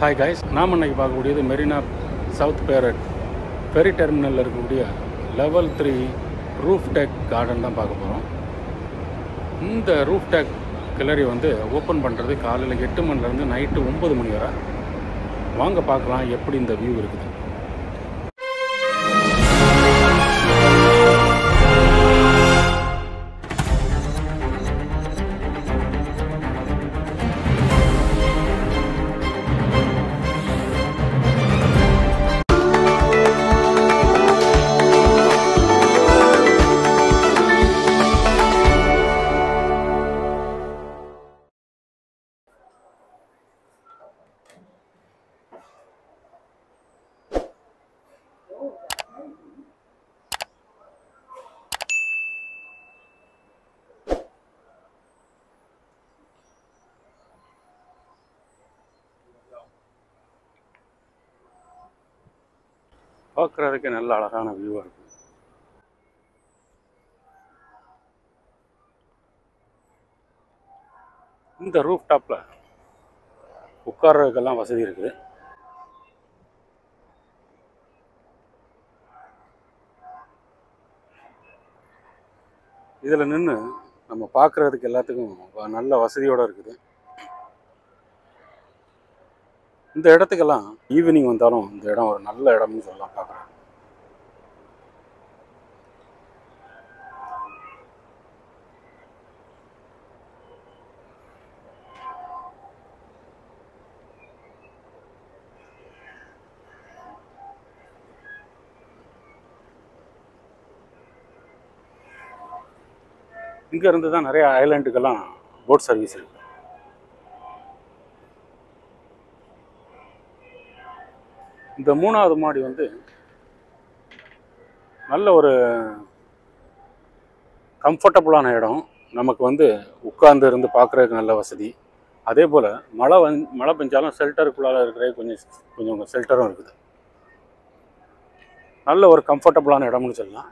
hi guys நாம் இன்னைக்கு பார்க்கக்கூடியது மெரினா சவுத் பேரட் ஃபெரி டெர்மினலில் இருக்கக்கூடிய level three roof deck garden தான் பார்க்க போகிறோம் இந்த ரூஃப் டெக் கிளறி வந்து ஓப்பன் பண்ணுறது காலையில் எட்டு மணிலேருந்து நைட்டு ஒம்பது மணி வரை வாங்க பார்க்கலாம் எப்படி இந்த வியூ இருக்குது பார்க்குறதுக்கு நல்ல அழகான வியூவாக இருக்குது இந்த ரூஃப் டாப்பில் உட்கார்றதுக்கெல்லாம் வசதி இருக்குது இதில் நின்று நம்ம பார்க்குறதுக்கு எல்லாத்துக்கும் வ- நல்ல வசதியோடு இருக்குது இந்த இடத்துக்கெல்லாம் ஈவினிங் வந்தாலும் இந்த இடம் ஒரு நல்ல இடம்னு சொல்லலாம் பார்க்குறேன் இங்க இருந்து தான் நிறைய ஐலாண்டுக்கெல்லாம் போட் சர்வீஸ் இருக்கு இந்த மூணாவது மாடி வந்து நல்ல ஒரு கம்ஃபர்டபுளான இடம் நமக்கு வந்து உட்கார்ந்து இருந்து பார்க்குறதுக்கு நல்ல வசதி அதே போல் மழை வந் மழை பெஞ்சாலும் ஷெல்டருக்குள்ளால இருக்கிற கொஞ்சம் கொஞ்சம் ஷெல்டரும் இருக்குது நல்ல ஒரு கம்ஃபர்டபுளான இடம்னு சொல்லலாம்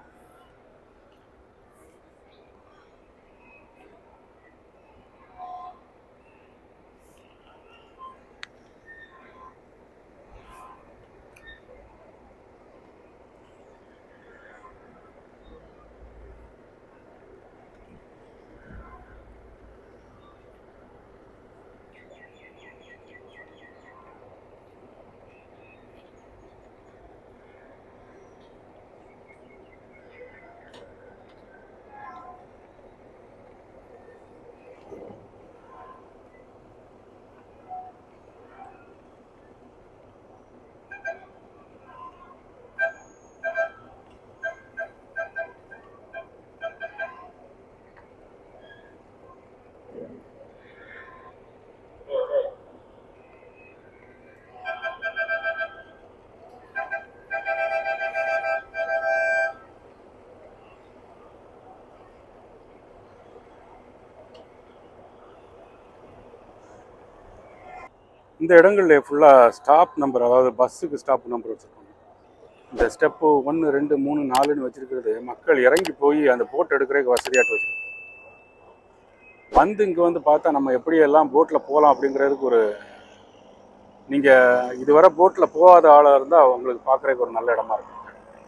இந்த இடங்களில் ஃபுல்லாக ஸ்டாப் நம்பர் அதாவது பஸ்ஸுக்கு ஸ்டாப் நம்பர் வச்சுருக்காங்க இந்த ஸ்டெப்பு ஒன்று ரெண்டு மூணு நாலுன்னு வச்சுருக்கிறது மக்கள் இறங்கி போய் அந்த போட் எடுக்கிறதுக்கு வசதியாட்டு வச்சுருக்காங்க வந்து இங்கே வந்து பார்த்தா நம்ம எப்படியெல்லாம் போட்டில் போகலாம் அப்படிங்கிறதுக்கு ஒரு நீங்கள் இதுவரை போட்டில் போகாத ஆளாக இருந்தால் உங்களுக்கு பார்க்குறதுக்கு ஒரு நல்ல இடமா இருக்கும்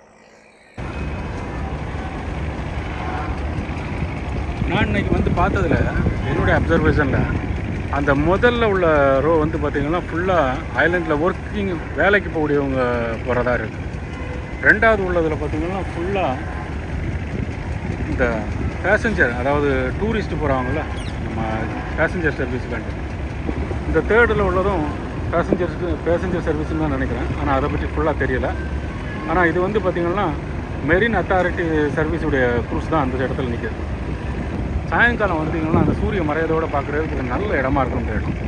நான் இன்னைக்கு வந்து பார்த்ததுல என்னுடைய அப்சர்வேஷனில் அந்த முதல்ல உள்ள ரோ வந்து பார்த்திங்கன்னா ஃபுல்லாக ஐலண்டில் ஒர்க்கிங் வேலைக்கு போகக்கூடியவங்க போகிறதா இருக்குது ரெண்டாவது உள்ளதில் பார்த்திங்கன்னா ஃபுல்லாக இந்த பேசஞ்சர் அதாவது டூரிஸ்ட் போகிறாங்கல்ல நம்ம பேசஞ்சர் சர்வீஸ் வேண்டு இந்த தேர்டில் உள்ளதும் பேசஞ்சர்ஸ்க்கு பேசஞ்சர் சர்வீஸ்னு தான் நினைக்கிறேன் ஆனால் அதை பற்றி ஃபுல்லாக தெரியல ஆனால் இது வந்து பார்த்திங்கன்னா மெரின் அத்தாரிட்டி சர்வீஸுடைய க்ரூஸ் தான் அந்த இடத்துல நிற்கிது சாயங்காலம் வந்தீங்கன்னா அந்த சூரிய மறையதோட பார்க்குறதுக்கு ஒரு நல்ல இடமா இருக்கும் இந்த இடம்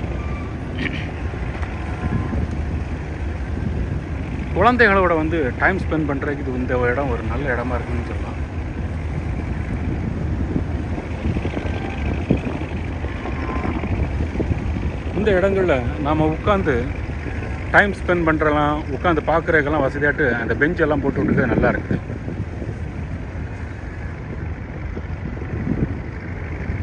குழந்தைகளோட வந்து டைம் ஸ்பெண்ட் பண்ணுறதுக்கு இது இந்த இடம் ஒரு நல்ல இடமா இருக்குன்னு சொல்லலாம் இந்த இடங்களில் நாம் உட்காந்து டைம் ஸ்பெண்ட் பண்ணுறலாம் உட்காந்து பார்க்குறதுக்கெல்லாம் வசதியாட்டு அந்த பெஞ்ச் எல்லாம் போட்டு விட்டுருக்கிறது நல்லா இருக்குது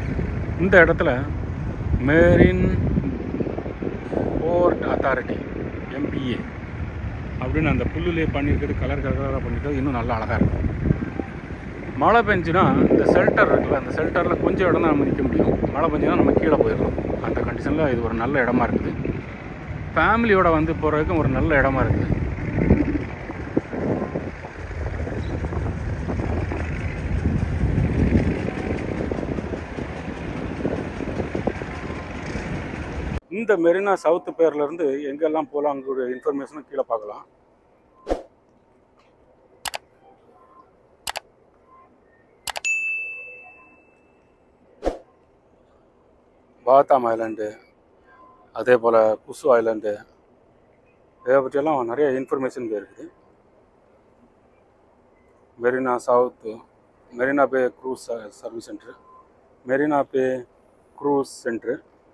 இந்த இடத்துல மேரின் போர்ட் அத்தாரிட்டி எம்பிஏ அப்படின்னு அந்த புல்லுலேயே பண்ணியிருக்கிறது கலர் கலராக பண்ணியிருக்கிறது இன்னும் நல்லா அழகாக இருக்கும் மழை பெஞ்சுனா இந்த ஷெல்டர் இருக்குல்ல அந்த ஷெல்டரில் கொஞ்சம் இடம் தான் நம்ம நிற்க முடியும் மழை பெஞ்சுனா நம்ம கீழே போயிடலாம் அந்த கண்டிஷனில் இது ஒரு நல்ல இடமா இருக்குது ஃபேமிலியோட வந்து போகிறதுக்கும் ஒரு நல்ல இடமா இருக்குது இந்த மெரினா சவுத் பேர்லேருந்து எங்கெல்லாம் போகலாங்கிற இன்ஃபர்மேஷனும் கீழே பார்க்கலாம் பாத்தாம் ஐலாண்டு அதே போல் குசு ஐலாண்டு இதை பற்றியெல்லாம் நிறைய இன்ஃபர்மேஷன் இங்கே இருக்குது Marina South Marina Bay cruise service centre Marina Bay cruise centre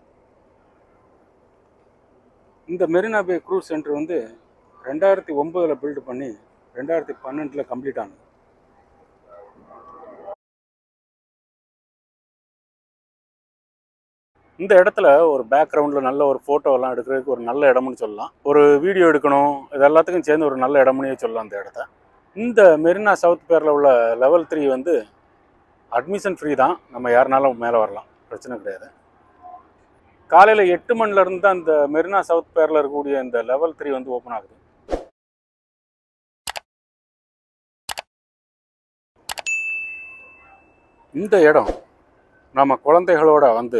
இந்த மெரினா பே க்ரூஸ் சென்டர் வந்து ரெண்டாயிரத்தி ஒம்போதில் பில்டு பண்ணி ரெண்டாயிரத்தி பன்னெண்டில் கம்ப்ளீட் ஆனது இந்த இடத்துல ஒரு பேக்ரவுண்டில் நல்ல ஒரு ஃபோட்டோலாம் எடுக்கிறதுக்கு ஒரு நல்ல இடம்னு சொல்லலாம் ஒரு வீடியோ எடுக்கணும் இது எல்லாத்துக்கும் சேர்ந்து ஒரு நல்ல இடம்னே சொல்லலாம் அந்த இடத்த இந்த மெரினா சவுத் பேரில் உள்ள லெவல் த்ரீ வந்து அட்மிஷன் ஃப்ரீ தான் நம்ம யாருனாலும் மேலே வரலாம் பிரச்சனை கிடையாது காலையில் எட்டு மணிலேருந்து தான் இந்த மெரினா சவுத் பேரில் இருக்கக்கூடிய இந்த லெவல் த்ரீ வந்து ஓப்பன் ஆகுது இந்த இடம் நம்ம குழந்தைகளோட வந்து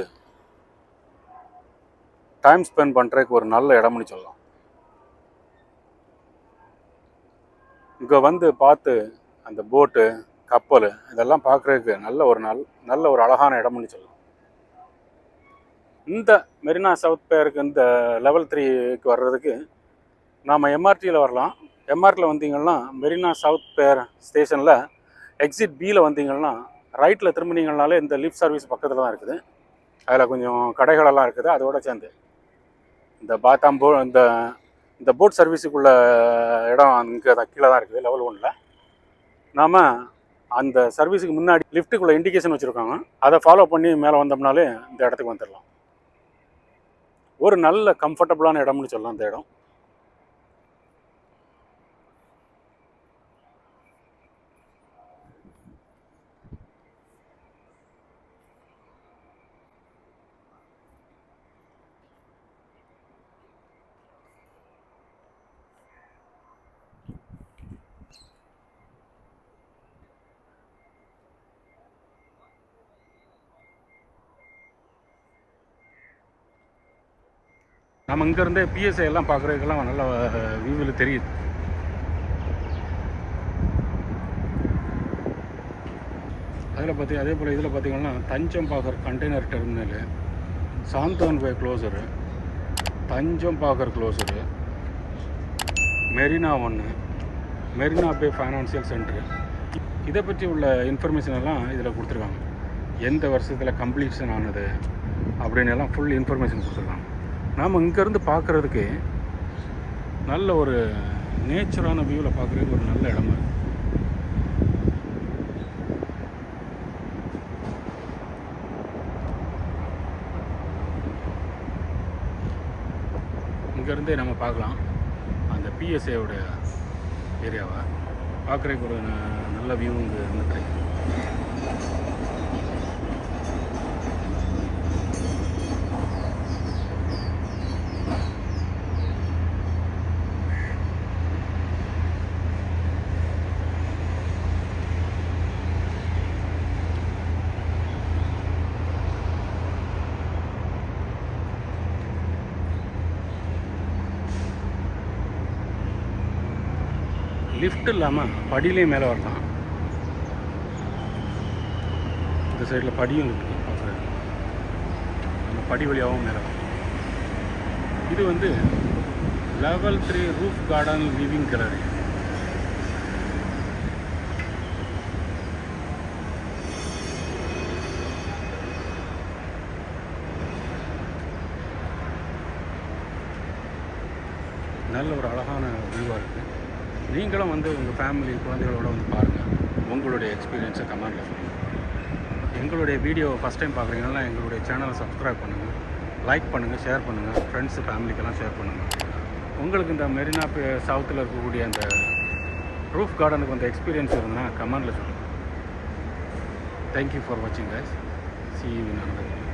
டைம் ஸ்பெண்ட் பண்ணுறதுக்கு ஒரு நல்ல இடம்னு சொல்லலாம் இங்கே வந்து பார்த்து அந்த போட்டு கப்பல் இதெல்லாம் பார்க்குறதுக்கு நல்ல ஒரு நல் நல்ல ஒரு அழகான இடம்னு சொல்லலாம் இந்த மெரினா சவுத் பேருக்கு இந்த லெவல் த்ரீக்கு வர்றதுக்கு நாம் எம்ஆர்டியில் வரலாம் எம்ஆர்டியில் வந்தீங்கன்னா மெரினா சவுத் பேர் ஸ்டேஷனில் எக்ஸிட் பியில் வந்தீங்கன்னா ரைட்டில் திரும்பினீங்கனாலே இந்த லிஃப்ட் சர்வீஸ் பக்கத்தில் தான் இருக்குது அதில் கொஞ்சம் கடைகளெல்லாம் இருக்குது அதோட சேர்ந்து இந்த பாத்தாம் போ இந்த இந்த போட் சர்வீஸுக்குள்ள இடம் இங்கே தான் கீழே தான் இருக்குது லெவல் ஒன்றில் நாம் அந்த சர்வீஸுக்கு முன்னாடி லிஃப்ட்டுக்குள்ளே இண்டிகேஷன் வச்சுருக்காங்க அதை ஃபாலோ பண்ணி மேலே வந்தோம்னாலே இந்த இடத்துக்கு வந்துடலாம் ஒரு நல்ல கம்ஃபர்டபுளான இடம்னு சொல்லலாம் இந்த இடம் நம்ம இங்கேருந்தே பிஎஸ்ஐ எல்லாம் பார்க்குறதுக்கெல்லாம் நல்ல வியூவில் தெரியுது அதில் பார்த்தி அதே போல் இதில் பார்த்தீங்கன்னா தஞ்சம் பாகர் கண்டெய்னர் டெர்மினலு சாந்தோன் பே க்ளோசரு தஞ்சம் பாகர் க்ளோசரு மெரினா ஒன்று மெரினா பே ஃபைனான்சியல் சென்டரு இதை பற்றி உள்ள இன்ஃபர்மேஷன் எல்லாம் இதில் கொடுத்துருக்காங்க எந்த வருஷத்தில் கம்ப்ளீஷன் ஆனது அப்படின்னு எல்லாம் ஃபுல் இன்ஃபர்மேஷன் கொடுத்துருக்காங்க நாம் இங்கேருந்து பார்க்குறதுக்கு நல்ல ஒரு நேச்சரான வியூவில் பார்க்குறதுக்கு ஒரு நல்ல இடமா இருக்கு இங்கேருந்தே நம்ம பார்க்கலாம் அந்த பிஎஸ்ஏவோட ஏரியாவை பார்க்குறதுக்கு ஒரு ந- நல்ல வியூ இங்கே இருந்து கிடைக்கும் லிஃப்ட் இல்லாமல் படியிலையும் மேலே வரலாம் இந்த சைடில் படியும் இருக்குது பார்க்குறது அந்த படி வழியாகவும் மேலே வரலாம் இது வந்து level three roof garden living gallery நல்ல ஒரு அழகான வியூவாக இருக்குது நீங்களும் வந்து உங்கள் ஃபேமிலி குழந்தைகளோட வந்து பாருங்கள் உங்களுடைய எக்ஸ்பீரியன்ஸை கமெண்டில் சொல்லுங்கள் எங்களுடைய வீடியோ ஃபஸ்ட் டைம் பார்க்குறீங்கன்னா எங்களுடைய சேனலை சப்ஸ்கிரைப் பண்ணுங்கள் லைக் பண்ணுங்கள் ஷேர் பண்ணுங்கள் ஃப்ரெண்ட்ஸு ஃபேமிலிக்கெல்லாம் ஷேர் பண்ணுங்கள் உங்களுக்கு இந்த மெரினா சவுத்தில் இருக்கக்கூடிய அந்த ரூஃப் கார்டனுக்கு வந்த எக்ஸ்பீரியன்ஸ் இருந்ததுன்னா கமெண்டில் சொல்லுங்கள் தேங்க்யூ ஃபார் வாட்சிங் guys see you in another video